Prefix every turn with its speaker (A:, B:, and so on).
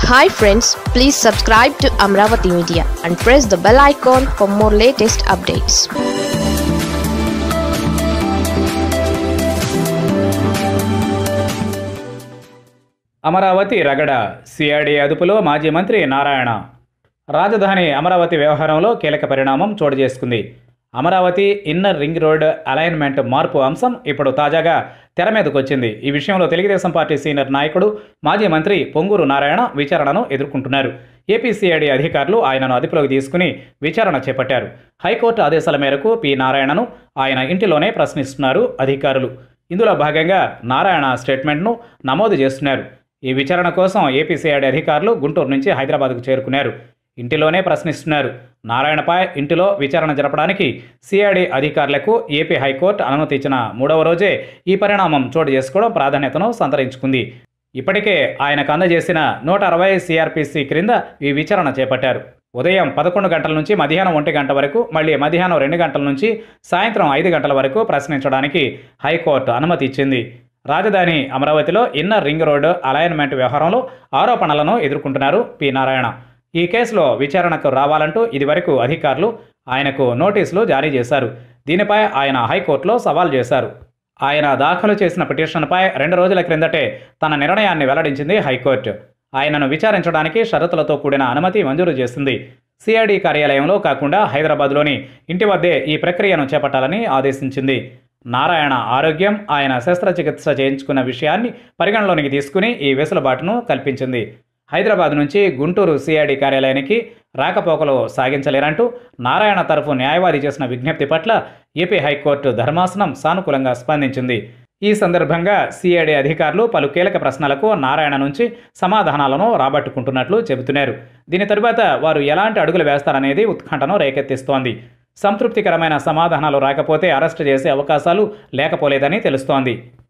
A: hi friends please subscribe to Amaravati media and press the bell icon for more latest updates
B: Amaravati రగడ CID అదుపులో మాజీ మంత్రి నారాయణ రాజధాని అమరావతి వ్యవహారంలో కీలక పరిణామం చోటు చేసుకుంది Amaravati inner ring road alignment మార్పు అంశం ఇప్పుడు తాజాగా తెర మీదకు వచ్చింది ఈ విషయంలో తెలుగుదేశం పార్టీ సీనియర్ నాయకుడు మాజీ మంత్రి పొంగూరు నారాయణ విచారణను ఎదుర్కొంటున్నారు ఏపీసీఐడి అధికారులు ఆయనను అదుపులోకి తీసుకుని విచారణ చేపట్టారు హైకోర్టు ఆదేశాల మేరకు పి నారాయణను ఆయన ఇంటిలోనే ప్రశ్నిస్తున్నారు అధికారులు ఇందులో భాగంగా నారాయణ స్టేట్మెంట్ను నమోదు చేస్తున్నారు ఈ విచారణ కోసం ఏపీసీఐడి అధికారులు గుంటూరు నుంచి హైదరాబాద్కు చేరుకున్నారు ఇంటిలోనే ప్రశ్నిస్తున్నారు నారాయణపై ఇంటిలో విచారణ జరపడానికి సిఐడి అధికారులకు ఏపీ హైకోర్టు అనుమతి ఇచ్చిన మూడవ రోజే ఈ పరిణామం చోటు చేసుకోవడం ప్రాధాన్యతను సంతరించుకుంది ఇప్పటికే ఆయనకు అందజేసిన నూట అరవై సిఆర్పిసి క్రింద ఈ విచారణ చేపట్టారు ఉదయం పదకొండు గంటల నుంచి మధ్యాహ్నం ఒంటి గంట వరకు మళ్ళీ మధ్యాహ్నం రెండు గంటల నుంచి సాయంత్రం ఐదు గంటల వరకు ప్రశ్నించడానికి హైకోర్టు అనుమతి ఇచ్చింది రాజధాని అమరావతిలో ఇన్నర్ రింగ్ రోడ్డు అలైన్మెంట్ వ్యవహారంలో ఆరోపణలను ఎదుర్కొంటున్నారు పి నారాయణ ఈ కేసులో విచారణకు రావాలంటూ ఇదివరకు అధికారులు ఆయనకు నోటీసులు జారీ చేశారు దీనిపై ఆయన హైకోర్టులో సవాల్ చేశారు ఆయన దాఖలు చేసిన పిటిషన్పై రెండు రోజుల క్రిందటే తన నిర్ణయాన్ని వెల్లడించింది హైకోర్టు ఆయనను విచారించడానికి షరతులతో కూడిన అనుమతి మంజూరు చేసింది సిఐడి కార్యాలయంలో కాకుండా హైదరాబాద్లోని ఇంటి వద్దే ఈ ప్రక్రియను చేపట్టాలని ఆదేశించింది నారాయణ ఆరోగ్యం ఆయన శస్త్రచికిత్స చేయించుకున్న విషయాన్ని పరిగణలోనికి తీసుకుని ఈ వెసులుబాటును కల్పించింది హైదరాబాద్ నుంచి గుంటూరు సిఐడి కార్యాలయానికి రాకపోకలు సాగించలేరంటూ నారాయణ తరఫు న్యాయవాది చేసిన విజ్ఞప్తి పట్ల ఏపీ హైకోర్టు ధర్మాసనం సానుకూలంగా స్పందించింది ఈ సందర్భంగా సిఐడి అధికారులు పలు కీలక ప్రశ్నలకు నారాయణ నుంచి సమాధానాలను రాబట్టుకుంటున్నట్లు చెబుతున్నారు దీని తరువాత వారు ఎలాంటి అడుగులు వేస్తారనేది ఉత్కంఠను రేకెత్తిస్తోంది సంతృప్తికరమైన సమాధానాలు రాకపోతే అరెస్టు చేసే అవకాశాలు లేకపోలేదని తెలుస్తోంది